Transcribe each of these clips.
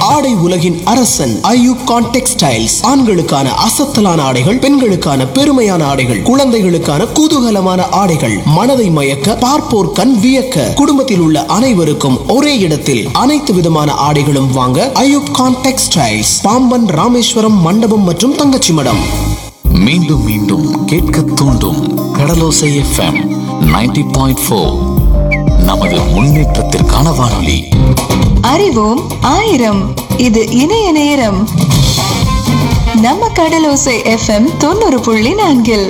ஆடை உலகின் அரசன் ஐயூப் கான் டெக்ஸ்டைல்ஸ் ஆண்களுக்கான அசத்தலான ஆடைகள் பெண்களுக்கான பெருமையான ஆடைகள் குழந்தைகளுக்கான குதூகலமான ஆடைகள் மனதை மயக்க பார்ப்போர் கண் வியக்க குடும்பத்தில் உள்ள அனைவருக்கும் ஒரே இடத்தில் அனைத்து விதமான ஆடைகளும் வாங்க ஐயூப் கான் டெக்ஸ்டைல்ஸ் பாம்பன் ராமேஸ்வரம் மண்டபம் மற்றும் தங்கச்சி மடம் மீண்டும் மீண்டும் கேட்க தூண்டும் கடலோசை எஃப்எம் 90.4 பாயிண்ட் ஃபோர் நமது முன்னேற்றத்திற்கான வானொலி அறிவோம் ஆயிரம் இது இணைய நேரம் நம்ம கடலோசை எஃப்எம் தொண்ணூறு புள்ளி நான்கில்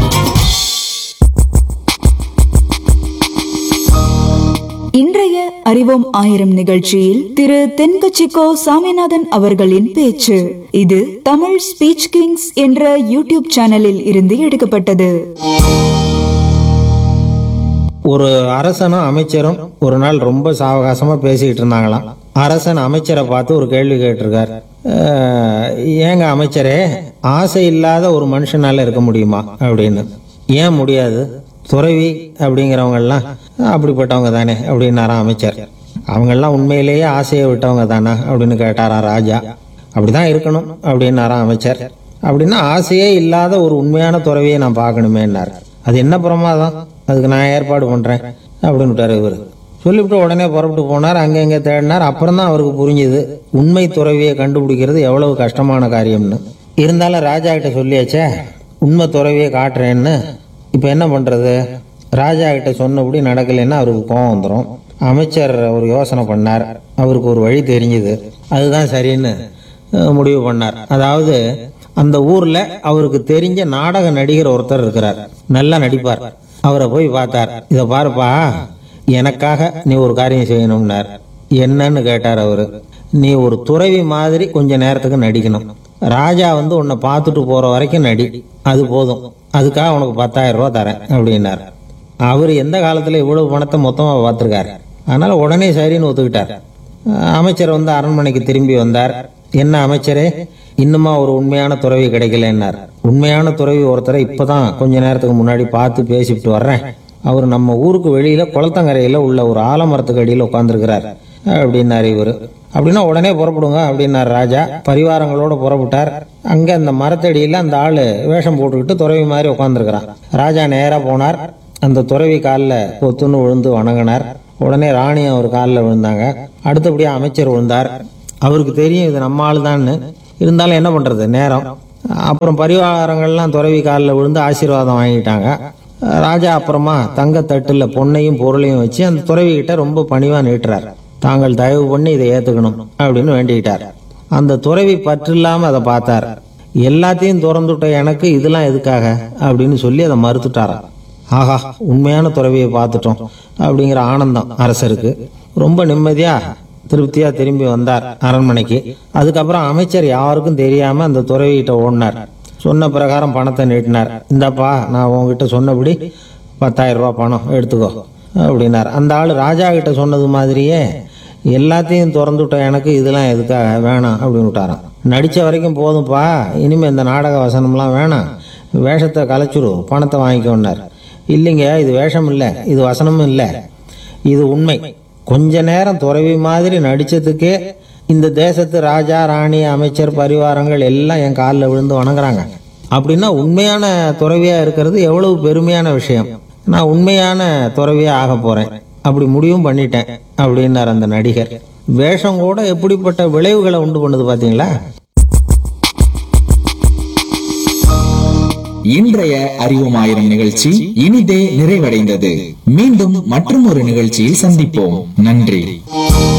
இன்றைய அறிவோம் ஆயிரம் நிகழ்ச்சியில் திரு தென்கச்சிக்கோ சாமிநாதன் அவர்களின் பேச்சு இது தமிழ் ஸ்பீச் கிங்ஸ் என்ற யூடியூப் சேனலில் இருந்து எடுக்கப்பட்டது ஒரு அரசனும் அமைச்சரும் ஒரு நாள் ரொம்ப சாவகாசமா பேசிக்கிட்டு இருந்தாங்களாம் அரசன் அமைச்சரை பார்த்து ஒரு கேள்வி கேட்டிருக்கார் "அஹ், ஏங்க அமைச்சரே ஆசை இல்லாத ஒரு மனுஷனால இருக்க முடியுமா அப்படின்னு ஏன் முடியாது துறவி அப்படிங்கிறவங்க எல்லாம் அப்படிப்பட்டவங்க தானே அப்படின்னாராம் அமைச்சர் அவங்கெல்லாம் உண்மையிலேயே ஆசையை விட்டவங்க தானா அப்படின்னு கேட்டாராம் ராஜா அப்படிதான் இருக்கணும் அப்படின்னாராம் அமைச்சர் அப்படின்னா ஆசையே இல்லாத ஒரு உண்மையான துறவியை நான் பார்க்கணுமேன்னார் அது என்ன பிரமாதம் அதுக்கு நான் ஏற்பாடு பண்றேன் அப்படின்னு விட்டாரு இவர் சொல்லிவிட்டு உடனே புறப்பட்டு போனார் அங்க இங்க தேடினார் அப்புறம் தான் அவருக்கு புரிஞ்சுது உண்மை துறவியை கண்டுபிடிக்கிறது எவ்வளவு கஷ்டமான காரியம்னு இருந்தாலும் ராஜா கிட்ட சொல்லியாச்சே உண்மை துறவியை காட்டுறேன்னு இப்ப என்ன பண்றது ராஜா கிட்ட சொன்னபடி நடக்கலைன்னா அவருக்கு கோவம் வந்துடும் அமைச்சர் ஒரு யோசனை பண்ணார் அவருக்கு ஒரு வழி தெரிஞ்சுது அதுதான் சரின்னு அஹ், முடிவு பண்ணார் அதாவது அந்த ஊர்ல அவருக்கு தெரிஞ்ச நாடக நடிகர் ஒருத்தர் இருக்கிறார் நல்லா நடிப்பார் அவரை போய் பார்த்தார் இத பாருப்பா எனக்காக நீ ஒரு காரியம் செய்யணும்னார் என்னன்னு கேட்டார் அவரு நீ ஒரு துறவி மாதிரி கொஞ்ச நேரத்துக்கு நடிக்கணும் ராஜா வந்து உன்னை பார்த்துட்டு போற வரைக்கும் நடி அது போதும் அதுக்காக உனக்கு பத்தாயிரம் ரூபாய் தரேன் அப்படின்னார் அவர் எந்த காலத்துல இவ்வளவு பணத்தை மொத்தமா பார்த்திருக்காரு அதனால உடனே சரின்னு ஒத்துக்கிட்டார் அஹ் அமைச்சர் வந்து அரண்மனைக்கு திரும்பி வந்தார் என்ன அமைச்சரே இன்னுமா ஒரு உண்மையான துறவி கிடைக்கலன்னார் உண்மையான துறவி ஒருத்தரை இப்பதான் கொஞ்ச நேரத்துக்கு முன்னாடி பார்த்து பேசிட்டு வர்றேன் அவர் நம்ம ஊருக்கு வெளியில குளத்தங்கரையில உள்ள ஒரு ஆலமரத்துக்கு அடியில் உட்கார்ந்துருக்கிறார் அப்படின்னாரு இவரு அப்படின்னா உடனே புறப்படுங்க அப்படின்னார் ராஜா பரிவாரங்களோட புறப்பட்டார் அங்க அந்த மரத்தடியில அந்த ஆளு வேஷம் போட்டுக்கிட்டு துறவி மாதிரி உட்காந்துருக்கிறான் ராஜா நேரா போனார் அந்த துறவி காலில் பொத்துன்னு விழுந்து வணங்கினார் உடனே ராணி அவர் காலில் விழுந்தாங்க அடுத்தபடியா அமைச்சர் விழுந்தார் அவருக்கு தெரியும் இது நம்ம ஆளுதான்னு இருந்தாலும் என்ன பண்றது நேரம் அப்புறம் பரிவாரங்கள்லாம் துறவி காலில் விழுந்து ஆசீர்வாதம் வாங்கிட்டாங்க ராஜா அப்புறமா தங்க தட்டுல பொன்னையும் பொருளையும் வச்சு அந்த துறவி கிட்ட ரொம்ப பணிவா நீட்டுறார் தாங்கள் தயவு பண்ணி இதை ஏத்துக்கணும் அப்படின்னு வேண்டிக்கிட்டார் அந்த துறவி பற்று இல்லாம அதை பார்த்தார் எல்லாத்தையும் திறந்துட்ட எனக்கு இதெல்லாம் எதுக்காக அப்படின்னு சொல்லி அதை மறுத்துட்டாராம் ஆஹா உண்மையான துறவியை பார்த்துட்டோம் அப்படிங்கிற ஆனந்தம் அரசருக்கு ரொம்ப நிம்மதியா திருப்தியா திரும்பி வந்தார் அரண்மனைக்கு அதுக்கப்புறம் அமைச்சர் யாருக்கும் தெரியாம அந்த துறவிகிட்ட ஓடினார் சொன்ன பிரகாரம் பணத்தை நீட்டினார் இந்தாப்பா நான் உங்ககிட்ட சொன்னபடி பத்தாயிரம் ரூபாய் பணம் எடுத்துக்கோ அப்படின்னார் அந்த ஆள் ராஜா கிட்ட சொன்னது மாதிரியே எல்லாத்தையும் திறந்துட்ட எனக்கு இதெல்லாம் எதுக்காக வேணாம் அப்படின்னு விட்டாராம் நடிச்ச வரைக்கும் போதும்ப்பா இனிமே இந்த நாடக வசனம்லாம் வேணாம் வேஷத்தை கலைச்சுரு பணத்தை வாங்கிக்கோன்னார் இல்லைங்க இது வேஷம் இல்லை இது வசனமும் இல்லை இது உண்மை கொஞ்ச நேரம் துறவி மாதிரி நடிச்சதுக்கே இந்த தேசத்து ராஜா ராணி அமைச்சர் பரிவாரங்கள் எல்லாம் என் காலில் விழுந்து வணங்குறாங்க அப்படின்னா உண்மையான துறவியா இருக்கிறது எவ்வளவு பெருமையான விஷயம் நான் உண்மையான துறவியா ஆக போறேன் அப்படி முடிவும் பண்ணிட்டேன் அப்படின்னார் அந்த நடிகர் வேஷம் கூட எப்படிப்பட்ட விளைவுகளை உண்டு பண்ணுது பாத்தீங்களா இன்றைய அறிவோம் ஆயிரம் நிகழ்ச்சி இனிதே நிறைவடைந்தது மீண்டும் மற்றும் ஒரு நிகழ்ச்சியில் சந்திப்போம் நன்றி